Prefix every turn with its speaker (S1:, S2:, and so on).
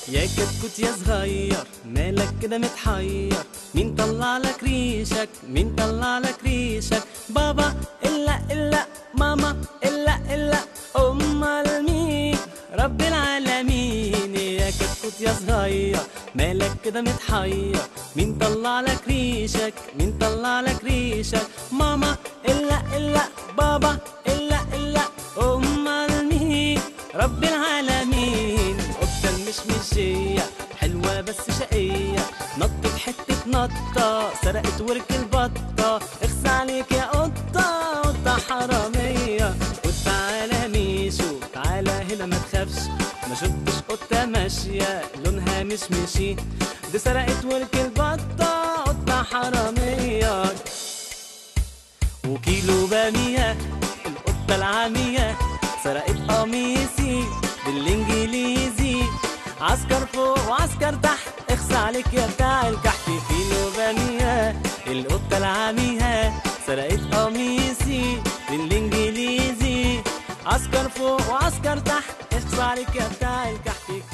S1: يا كتكوت يا صغير مالك كده متحير مين طلع لك ريشك مين طلع لك ريشك بابا الا الا ماما الا الا امال مين رب العالمين يا كتكوت يا صغير مالك كده متحير مين طلع لك ريشك مين طلع لك ريشك ماما الا الا بابا الا الا امال مين رب العالمين القطة المشمشية حلوة بس شقية نطت حتة نطة سرقت ورك البطة اخس عليك يا قطة قطة حرامية وتعالى ميشو تعالى هنا ما تخافش ما شفتش قطة ماشية لونها مشمشي دي سرقت ورك البطة قطة حرامية وكيلو بامية القطة العامية سرقت قميصي بالانجليزي عسكر فوق وعسكر تحت اخس عليك يا بتاع الكحك كيلو بامية القطة العامية سرقت قميصي بالانجليزي عسكر فوق وعسكر تحت اخس عليك يا بتاع الكحك